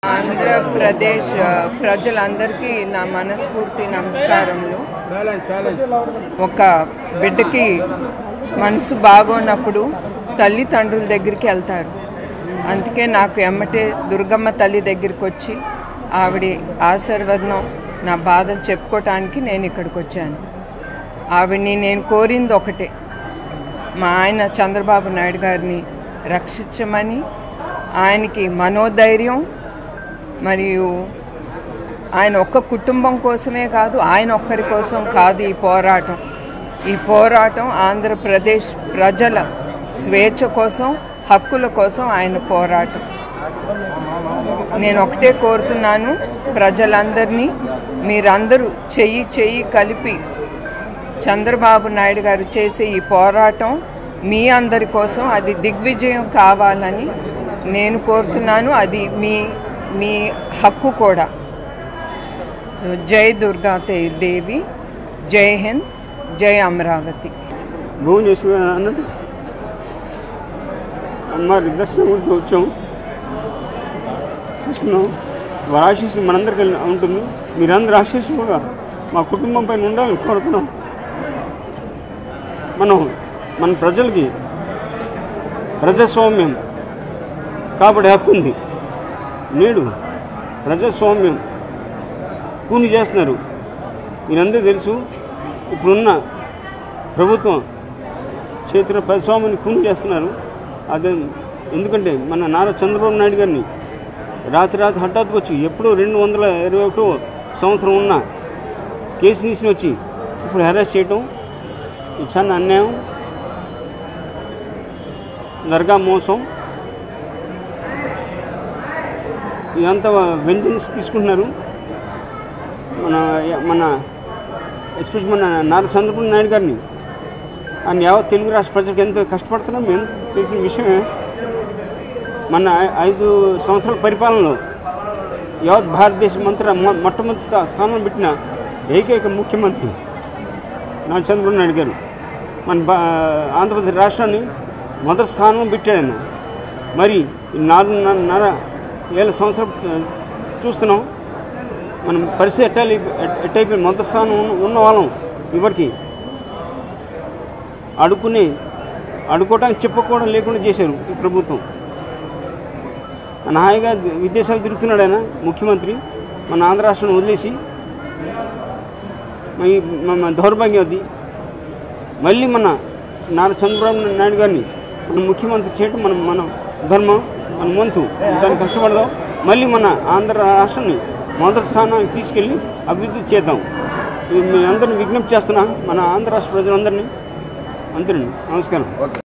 ఆంధ్రప్రదేశ్ ఆ, ప్రజలందరికీ నా మనస్ఫూర్తి నమస్కారములు ఒక బిడ్డకి మనసు బాగోనప్పుడు తల్లిదండ్రుల దగ్గరికి వెళ్తారు అందుకే నాకు ఎమ్మటే దుర్గమ్మ తల్లి దగ్గరికి వచ్చి ఆవిడ ఆశీర్వదనం నా బాధలు చెప్పుకోవటానికి నేను ఇక్కడికి వచ్చాను ఆవిడ్ని నేను కోరింది ఒకటే మా ఆయన చంద్రబాబు నాయుడు గారిని రక్షించమని ఆయనకి మనోధైర్యం మరియు ఆయన ఒక్క కుటుంబం కోసమే కాదు ఆయన ఒక్కరి కోసం కాదు ఈ పోరాటం ఈ పోరాటం ఆంధ్రప్రదేశ్ ప్రజల స్వేచ్ఛ కోసం హక్కుల కోసం ఆయన పోరాటం నేను ఒకటే కోరుతున్నాను ప్రజలందరినీ మీరందరూ చెయ్యి చెయ్యి కలిపి చంద్రబాబు నాయుడు గారు చేసే ఈ పోరాటం మీ అందరి కోసం అది దిగ్విజయం కావాలని నేను కోరుతున్నాను అది మీ మీ హక్కు కూడా సో జై దుర్గా తే- దేవి జై హింద్ జై అమరావతి భోజనం చేసుకుని అన్నట్టు అమ్మవారి దర్శనం గురించి వచ్చాం తీసుకున్నాం వారి ఆశీస్సు మనందరికీ ఉంటుంది మీరందరూ ఆశీస్సు కూడా మా కుటుంబం పైన ఉండాలని కోరుతున్నాం మనం మన ప్రజలకి ప్రజాస్వామ్యం కాబట్టి హక్కు ఉంది నేడు ప్రజాస్వామ్యం కూని చేస్తున్నారు మీరందరూ తెలుసు ఇప్పుడున్న ప్రభుత్వం చేతిలో ప్రజాస్వామ్యాన్ని కూని చేస్తున్నారు అదే ఎందుకంటే మన నారా చంద్రబాబు నాయుడు గారిని రాత్రి రాత్రి హఠాత్తుగా వచ్చి ఎప్పుడో రెండు వందల ఇరవై ఒకటో సంవత్సరం ఉన్న కేసు తీసుకుని వచ్చి ఇప్పుడు హెరాస్ చేయటం ఇది చాలా అన్యాయం దర్గా మోసం ఇదంతా వెంజన్స్ తీసుకుంటున్నారు మన మన ఎస్పెషల్ మన నారా చంద్రబాబు నాయుడు గారిని ఆయన యావత్ తెలుగు రాష్ట్ర ప్రజలకు ఎంతో కష్టపడుతున్నాం మేము తెలిసిన విషయమే మన ఐ- ఐదు సంవత్సరాల పరిపాలనలో యావత్ భారతదేశం అంతటా మొ మొట్టమొదటి స్థా- స్థానం పెట్టిన ఏకైక ముఖ్యమంత్రి నారా చంద్రబాబు నాయుడు గారు మన బా ఆంధ్రప్రదేశ్ రాష్ట్రాన్ని మొదటి స్థానం పెట్టాడు ఆయన మరి ఈ నాలుగున్నర ఏళ్ళ సంవత్సరం ఆ, చూస్తున్నాం మనం పరిస్థితి ఎట్టాలి ఎట్టయిపోయి మొదటి స్థానం ఉన్న- ఉన్న వాళ్ళం ఇవరికి అడుక్కుని అడుక్కోవడానికి చెప్పుకోవడం లేకుండా చేశారు ఈ ప్రభుత్వం మన హాయిగా విదేశాలు తిరుగుతున్నాడు ఆయన ముఖ్యమంత్రి మన ఆంధ్ర రాష్ట్రాన్ని వదిలేసి ఈ మన దౌర్భాగ్యం అది మళ్ళీ మన నారా చంద్రబాబు నాయుడు గారిని మన ముఖ్యమంత్రి చేయటం మన మన ధర్మం మన వంతు దానికి కష్టపడదాం మళ్ళీ మన ఆంధ్ర రాష్ట్రాన్ని మొదటి స్థానానికి తీసుకెళ్ళి అభివృద్ధి చేద్దాం ఇది మీ అందరిని విజ్ఞప్తి చేస్తున్నా మన ఆంధ్ర రాష్ట్ర ప్రజలందరినీ అంతేనండి నమస్కారం